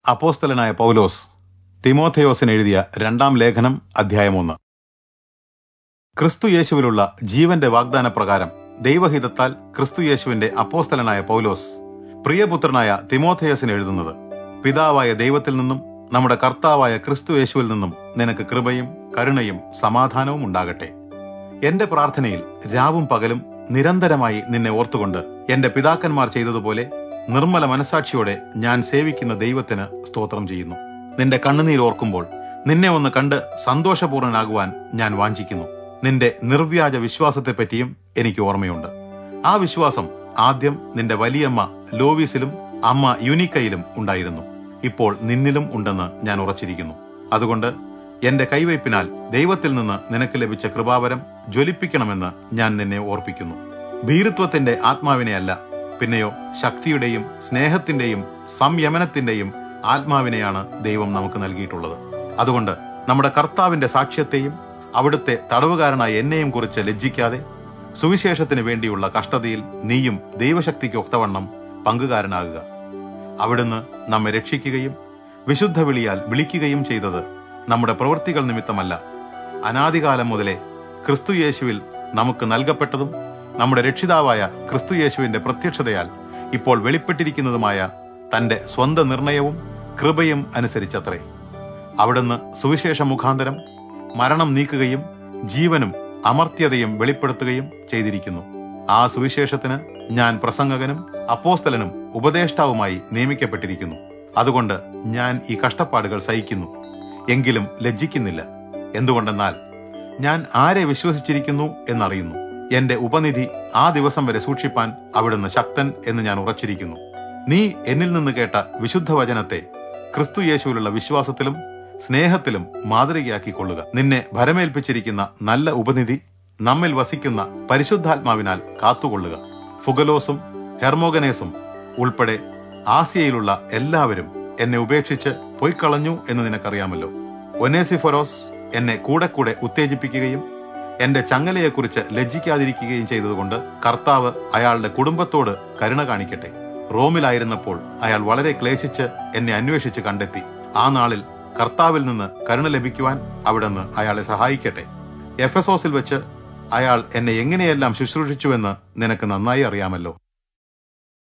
അപ്പോസ്തലനായ പൗലോസ് തിമോഥയോസിന് എഴുതിയ രണ്ടാം ലേഖനം അധ്യായം ഒന്ന് ക്രിസ്തു യേശുവിലുള്ള ജീവന്റെ വാഗ്ദാന പ്രകാരം ദൈവഹിതത്താൽ ക്രിസ്തു യേശുവിന്റെ അപ്പോസ്തലനായ പൗലോസ് പ്രിയപുത്രനായ തിമോഥയസിന് എഴുതുന്നത് പിതാവായ ദൈവത്തിൽ നിന്നും നമ്മുടെ കർത്താവായ ക്രിസ്തു യേശുവിൽ നിന്നും നിനക്ക് കൃപയും കരുണയും സമാധാനവും ഉണ്ടാകട്ടെ എന്റെ പ്രാർത്ഥനയിൽ രാവും പകലും നിരന്തരമായി നിന്നെ ഓർത്തുകൊണ്ട് എന്റെ പിതാക്കന്മാർ ചെയ്തതുപോലെ നിർമ്മല മനസാക്ഷിയോടെ ഞാൻ സേവിക്കുന്ന ദൈവത്തിന് സ്തോത്രം ചെയ്യുന്നു നിന്റെ കണ്ണുനീർ ഓർക്കുമ്പോൾ നിന്നെ ഒന്ന് കണ്ട് സന്തോഷപൂർണനാകുവാൻ ഞാൻ വാഞ്ചിക്കുന്നു നിന്റെ നിർവ്യാജ വിശ്വാസത്തെപ്പറ്റിയും എനിക്ക് ഓർമ്മയുണ്ട് ആ വിശ്വാസം ആദ്യം നിന്റെ വലിയമ്മ ലോവീസിലും അമ്മ യുനിക്കയിലും ഉണ്ടായിരുന്നു ഇപ്പോൾ നിന്നിലും ഉണ്ടെന്ന് ഞാൻ ഉറച്ചിരിക്കുന്നു അതുകൊണ്ട് എന്റെ കൈവയ്പിനാൽ ദൈവത്തിൽ നിന്ന് നിനക്ക് ലഭിച്ച കൃപാവരം ജ്വലിപ്പിക്കണമെന്ന് ഞാൻ നിന്നെ ഓർപ്പിക്കുന്നു ഭീരുത്വത്തിന്റെ ആത്മാവിനെയല്ല പിന്നെയോ ശക്തിയുടെയും സ്നേഹത്തിന്റെയും സംയമനത്തിന്റെയും ആത്മാവിനെയാണ് ദൈവം നമുക്ക് നൽകിയിട്ടുള്ളത് അതുകൊണ്ട് നമ്മുടെ കർത്താവിന്റെ സാക്ഷ്യത്തെയും അവിടുത്തെ തടവുകാരനായ എന്നെയും കുറിച്ച് ലജ്ജിക്കാതെ സുവിശേഷത്തിന് വേണ്ടിയുള്ള കഷ്ടതയിൽ നീയും ദൈവശക്തിക്ക് ഒത്തവണ്ണം പങ്കുകാരനാകുക അവിടുന്ന് നമ്മെ രക്ഷിക്കുകയും വിശുദ്ധ വിളിയാൽ വിളിക്കുകയും ചെയ്തത് നമ്മുടെ പ്രവൃത്തികൾ നിമിത്തമല്ല അനാദികാലം മുതലേ ക്രിസ്തുയേശുവിൽ നമുക്ക് നൽകപ്പെട്ടതും നമ്മുടെ രക്ഷിതാവായ ക്രിസ്തുയേശുവിന്റെ പ്രത്യക്ഷതയാൽ ഇപ്പോൾ വെളിപ്പെട്ടിരിക്കുന്നതുമായ തന്റെ സ്വന്തം നിർണയവും കൃപയും അനുസരിച്ചത്രേ അവിടുന്ന് സുവിശേഷ മുഖാന്തരം മരണം നീക്കുകയും ജീവനും അമർത്യതയും വെളിപ്പെടുത്തുകയും ചെയ്തിരിക്കുന്നു ആ സുവിശേഷത്തിന് ഞാൻ പ്രസംഗകനും അപ്പോസ്തലനും ഉപദേഷ്ടാവുമായി നിയമിക്കപ്പെട്ടിരിക്കുന്നു അതുകൊണ്ട് ഞാൻ ഈ കഷ്ടപ്പാടുകൾ സഹിക്കുന്നു എങ്കിലും ലജ്ജിക്കുന്നില്ല എന്തുകൊണ്ടെന്നാൽ ഞാൻ ആരെ വിശ്വസിച്ചിരിക്കുന്നു എന്നറിയുന്നു എന്റെ ഉപനിധി ആ ദിവസം വരെ സൂക്ഷിപ്പാൻ അവിടുന്ന് ശക്തൻ എന്ന് ഞാൻ ഉറച്ചിരിക്കുന്നു നീ എന്നിൽ നിന്ന് കേട്ട വിശുദ്ധ വചനത്തെ ക്രിസ്തു യേശുവിലുള്ള വിശ്വാസത്തിലും സ്നേഹത്തിലും മാതൃകയാക്കിക്കൊള്ളുക നിന്നെ ഭരമേൽപ്പിച്ചിരിക്കുന്ന നല്ല ഉപനിധി നമ്മിൽ വസിക്കുന്ന പരിശുദ്ധാത്മാവിനാൽ കാത്തുകൊള്ളുക ഫുഗലോസും ഹെർമോഗനേസും ഉൾപ്പെടെ ആസിയയിലുള്ള എല്ലാവരും എന്നെ ഉപേക്ഷിച്ച് പൊയ്ക്കളഞ്ഞു എന്ന് നിനക്കറിയാമല്ലോ ഒനേസിഫൊരോസ് എന്നെ കൂടെ കൂടെ ഉത്തേജിപ്പിക്കുകയും എന്റെ ചങ്ങലയെക്കുറിച്ച് ലജ്ജിക്കാതിരിക്കുകയും ചെയ്തതുകൊണ്ട് കർത്താവ് അയാളുടെ കുടുംബത്തോട് കരുണ കാണിക്കട്ടെ റോമിലായിരുന്നപ്പോൾ അയാൾ വളരെ ക്ലേശിച്ച് എന്നെ അന്വേഷിച്ച് കണ്ടെത്തി ആ നാളിൽ കർത്താവിൽ നിന്ന് കരുണ ലഭിക്കുവാൻ അവിടുന്ന് അയാളെ സഹായിക്കട്ടെ എഫെസോസിൽ വെച്ച് അയാൾ എന്നെ എങ്ങനെയെല്ലാം ശുശ്രൂഷിച്ചുവെന്ന് നിനക്ക് നന്നായി അറിയാമല്ലോ